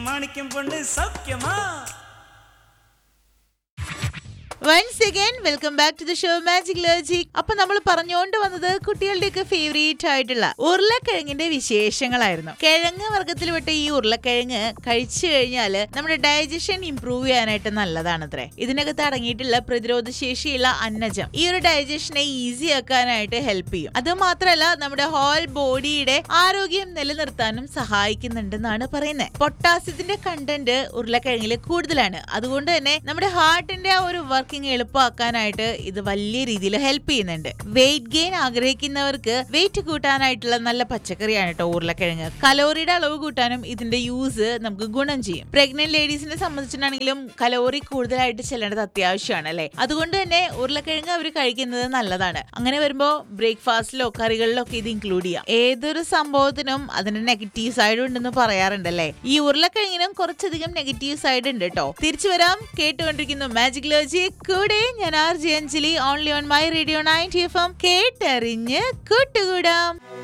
மாணிக்கம் பொண்ணு சௌக்கியமா once again welcome back to the show magic logic അപ്പൊ നമ്മൾ പറഞ്ഞുകൊണ്ട് വന്നത് കുട്ടികളുടെയൊക്കെ ഫേവറേറ്റ് ആയിട്ടുള്ള ഉരുളക്കിഴങ്ങിന്റെ വിശേഷങ്ങളായിരുന്നു കിഴങ്ങ് വർഗത്തിൽപ്പെട്ട ഈ ഉരുളക്കിഴങ്ങ് കഴിച്ചു കഴിഞ്ഞാൽ നമ്മുടെ ഡൈജഷൻ ഇംപ്രൂവ് ചെയ്യാനായിട്ട് നല്ലതാണ് അത്രേ ഇതിനകത്ത് അടങ്ങിയിട്ടുള്ള പ്രതിരോധ ശേഷിയുള്ള അന്നജം ഈ ഒരു ഡൈജഷനെ ഈസി ആക്കാനായിട്ട് ഹെൽപ്പ് ചെയ്യും അത് മാത്രമല്ല നമ്മുടെ ഹോൾ ബോഡിയുടെ ആരോഗ്യം നിലനിർത്താനും സഹായിക്കുന്നുണ്ടെന്നാണ് പറയുന്നത് പൊട്ടാസ്യത്തിന്റെ കണ്ടന്റ് ഉരുളക്കിഴങ്ങിൽ കൂടുതലാണ് അതുകൊണ്ട് തന്നെ നമ്മുടെ ഹാർട്ടിന്റെ ആ ഒരു വർക്കിംഗ് എളുപ്പമാക്കാനായിട്ട് ഇത് വലിയ രീതിയിൽ ഹെൽപ്പ് ചെയ്യുന്നുണ്ട് വെയിറ്റ് ഗെയിൻ ആഗ്രഹിക്കുന്നവർക്ക് വെയിറ്റ് കൂട്ടാനായിട്ടുള്ള നല്ല പച്ചക്കറിയാണ് കേട്ടോ ഉരുളക്കിഴങ്ങ് കലോറിയുടെ അളവ് കൂട്ടാനും ഇതിന്റെ യൂസ് നമുക്ക് ഗുണം ചെയ്യും പ്രഗ്നന്റ് ലേഡീസിനെ സംബന്ധിച്ചിട്ടാണെങ്കിലും കലോറി കൂടുതലായിട്ട് ചെല്ലേണ്ടത് അത്യാവശ്യമാണ് അല്ലെ അതുകൊണ്ട് തന്നെ ഉരുളക്കിഴങ്ങ് അവർ കഴിക്കുന്നത് നല്ലതാണ് അങ്ങനെ വരുമ്പോൾ ബ്രേക്ക്ഫാസ്റ്റിലോ കറികളിലോ ഒക്കെ ഇത് ഇൻക്ലൂഡ് ചെയ്യാം ഏതൊരു സംഭവത്തിനും അതിന്റെ നെഗറ്റീവ് സൈഡ് ഉണ്ടെന്ന് പറയാറുണ്ടല്ലേ ഈ ഉരുളക്കിഴങ്ങിനും കുറച്ചധികം നെഗറ്റീവ് സൈഡ് ഉണ്ട് കേട്ടോ തിരിച്ചു വരാം കേട്ടുകൊണ്ടിരിക്കുന്നു മാജിക് ലോജി കൂടെ ഞാൻ R J Anjali only on my radio ninety F M കേട്ടറിഞ്ഞ് കൂട്ടുകൂടാം